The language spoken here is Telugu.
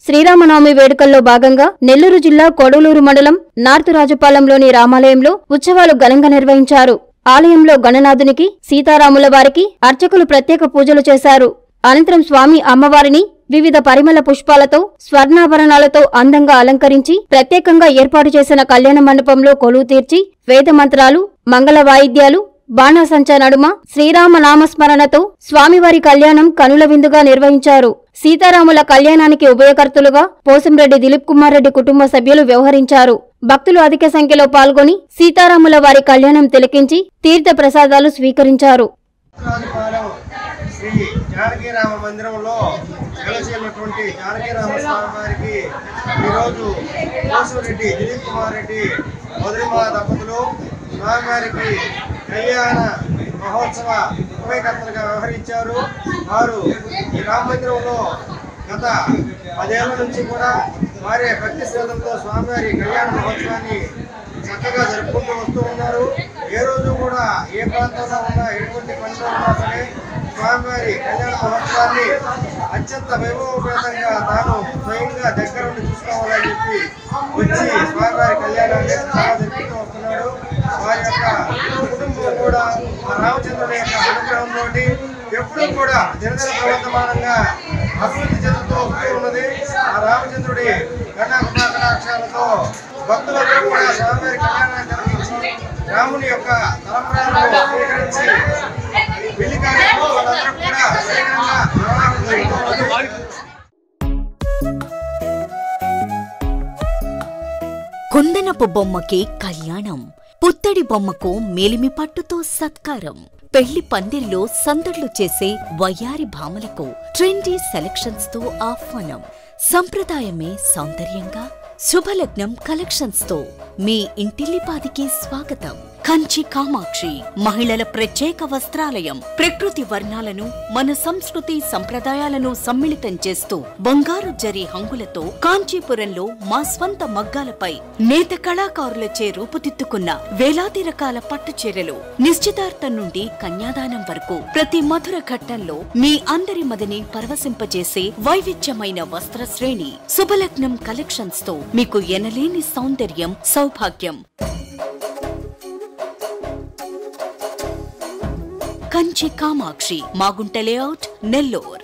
శ్రీరామనవమి వేడుకల్లో భాగంగా నెల్లూరు జిల్లా కొడలూరు మండలం నార్త్ రాజపాలెంలోని రామాలయంలో ఉత్సవాలు ఘనంగా నిర్వహించారు ఆలయంలో గణనాథునికి సీతారాముల వారికి అర్చకులు ప్రత్యేక పూజలు చేశారు అనంతరం స్వామి అమ్మవారిని వివిధ పరిమళ పుష్పాలతో స్వర్ణాభరణాలతో అందంగా అలంకరించి ప్రత్యేకంగా ఏర్పాటు చేసిన కళ్యాణ మండపంలో కొలువు తీర్చి వేద మంత్రాలు మంగళ వాయిద్యాలు బాణాసంచా నడుమ శ్రీరామ నామస్మరణతో స్వామివారి కళ్యాణం కనుల విందుగా నిర్వహించారు సీతారాముల కళ్యాణానికి ఉభయకర్తలుగా పోసంరెడ్డి దిలీప్ కుమార్ రెడ్డి కుటుంబ సభ్యులు వ్యవహరించారు భక్తులు అధిక సంఖ్యలో పాల్గొని సీతారాముల వారి కళ్యాణం తిలకించి తీర్థ ప్రసాదాలు స్వీకరించారు రాజపాలెం శ్రీ జానకీరామ మందిరంలో వెలసినటువంటి జానకీరామ స్వామి వారికి ఈరోజు కోసిరెడ్డి దిలీప్ కుమార్ రెడ్డి మొదలిమా దంపతులు స్వామివారికి కళ్యాణ మహోత్సవ ఉభయకర్తలుగా వ్యవహరించారు వారు ఈ రామ మందిరంలో గత పదేళ్ల నుంచి కూడా వారే భక్తి శ్రద్ధలతో స్వామివారి కళ్యాణ మహోత్సవాన్ని చక్కగా జరుపుకుంటూ వస్తూ ఉన్నారు ఏ రోజు కూడా ఏ ప్రాంతంలో ఉన్నా ఎటువంటి పనిలో ఉన్నా సరే స్వామివారి కళ్యాణ మహోత్సవాన్ని అత్యంత వైభవపేతంగా తాను స్వయంగా దగ్గర ఉండి చూసుకోవాలని చెప్పి వచ్చి స్వామివారి కళ్యాణాన్ని చాలా జరుపుతూ వస్తున్నాడు వారి యొక్క కుటుంబం కూడా ఆ రామచంద్రుడి యొక్క అనుగ్రహంతో ఎప్పుడూ కూడా దినదిన ప్రవర్తమానంగా అభివృద్ధి చెందుతూ వస్తూ ఉన్నది ఆ రామచంద్రుడి కటాక్షాలతో భక్తులందరూ కూడా స్వామివారి కళ్యాణాన్ని జరిపించి రాముని యొక్క తలంబరాలను స్వీకరించి పెళ్లి కార్యక్రమం వాళ్ళందరూ కూడా శీఘ్రంగా నిర్వహణ జరుగుతూ ఉన్నది. కుందనపు బొమ్మకి కళ్యాణం పుత్తడి బొమ్మకు మేలిమి పట్టుతో సత్కారం పెళ్లి పందిరిలో సందడ్లు చేసే వయ్యారి భామలకు ట్రెండీ సెలక్షన్స్ తో ఆహ్వానం సంప్రదాయమే సౌందర్యంగా శుభలగ్నం కలెక్షన్స్ తో మీ ఇంటిల్లిపాదికి స్వాగతం కంచి కామాక్షి మహిళల ప్రత్యేక వస్త్రాలయం ప్రకృతి వర్ణాలను మన సంస్కృతి సంప్రదాయాలను సమ్మిళితం చేస్తూ బంగారు జరి హంగులతో కాంచీపురంలో మా స్వంత మగ్గాలపై నేత కళాకారులచే రూపుదిద్దుకున్న వేలాది రకాల పట్టు చీరలు నిశ్చితార్థం నుండి కన్యాదానం వరకు ప్రతి మధుర ఘట్టంలో మీ అందరి మదిని పరవశింపజేసే వైవిధ్యమైన వస్త్ర శ్రేణి శుభలగ్నం కలెక్షన్స్ తో మీకు ఎనలేని సౌందర్యం సౌభాగ్యం కంచి కామాక్షి మాగుంట లేఅవుట్ నెల్లూర్